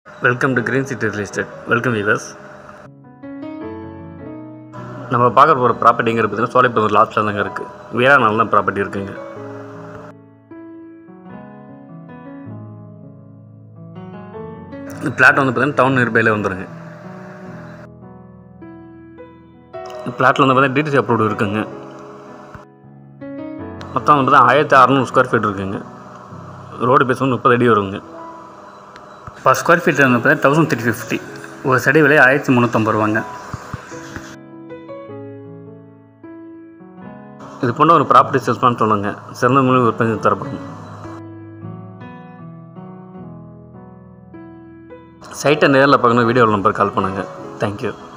welcome to green city real estate welcome viewers நம்ம பார்க்க போகிற ப்ராப்பர்ட்டிங்கிறது பார்த்தீங்கன்னா சோலைப்பூர் லாஸ்ட்டில் தாங்க இருக்குது வீராநாள் தான் ப்ராப்பர்ட்டி இருக்குங்க இந்த பிளாட் வந்து பார்த்தீங்கன்னா டவுன் நியர்பையில் வந்துருங்க பிளாட்டில் வந்து பார்த்தீங்கன்னா டிடிசி அப்ரூவ்டு இருக்குங்க மொத்தம் வந்து பார்த்தீங்கன்னா ஆயிரத்தி அறநூறு ஸ்கொயர் ஃபீட் இருக்குங்க ரோடு பேஸ் வந்து முப்பது அடி வருங்க பர் ஸ்கொயர் ஃபீட் வந்து பார்த்தீங்கன்னா தௌசண்ட் த்ரீ ஃபிஃப்டி ஒரு செடி விலை ஆயிரத்தி முந்நூற்றம்பது ரூபாங்க இது போன்ற ஒரு ப்ராப்பர்ட்டி சேல்ஸ் பண்ண சொல்லுங்க சிறந்த மூலிகை விற்பனை தரப்படும் சைட்டை நேரில் பார்க்கணும் வீடியோ நம்பர் கால் பண்ணுங்கள் தேங்க்யூ